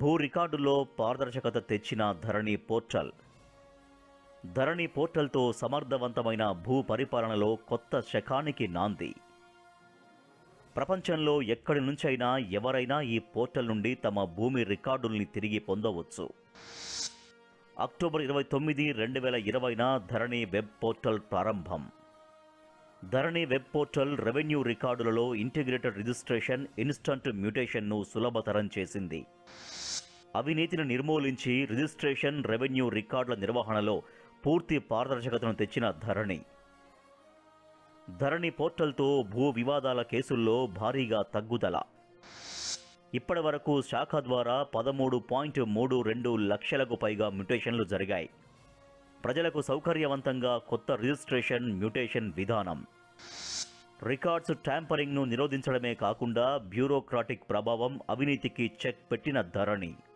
భూ రికార్డుల్లో పారదర్శకత తెచ్చిన ధరణి పోర్టల్ ధరణి పోర్టల్తో సమర్థవంతమైన భూ పరిపాలనలో కొత్త శకానికి నాంది ప్రపంచంలో ఎక్కడి నుంచైనా ఎవరైనా ఈ పోర్టల్ నుండి తమ భూమి రికార్డుల్ని తిరిగి పొందవచ్చు అక్టోబర్ ఇరవై తొమ్మిది రెండు వేల ఇరవైన ధరణి వెబ్ పోర్టల్ ప్రారంభం ధరణి వెబ్ పోర్టల్ రెవెన్యూ రికార్డులలో ఇంటిగ్రేటెడ్ రిజిస్ట్రేషన్ ఇన్స్టంట్ మ్యూటేషన్ను సులభతరం చేసింది అవినీతిని నిర్మూలించి రిజిస్ట్రేషన్ రెవెన్యూ రికార్డుల నిర్వహణలో పూర్తి పారదర్శకతను తెచ్చిన ధరణి ధరణి పోర్టల్తో భూ వివాదాల కేసుల్లో భారీగా తగ్గుదల ఇప్పటి వరకు శాఖ ద్వారా పదమూడు పాయింట్ మూడు రెండు లక్షలకు పైగా మ్యుటేషన్లు జరిగాయి ప్రజలకు సౌకర్యవంతంగా కొత్త రిజిస్ట్రేషన్ మ్యుటేషన్ విధానం రికార్డ్స్ ట్యాంపరింగ్ను నిరోధించడమే కాకుండా బ్యూరోక్రాటిక్ ప్రభావం అవినీతికి చెక్ పెట్టిన ధరణి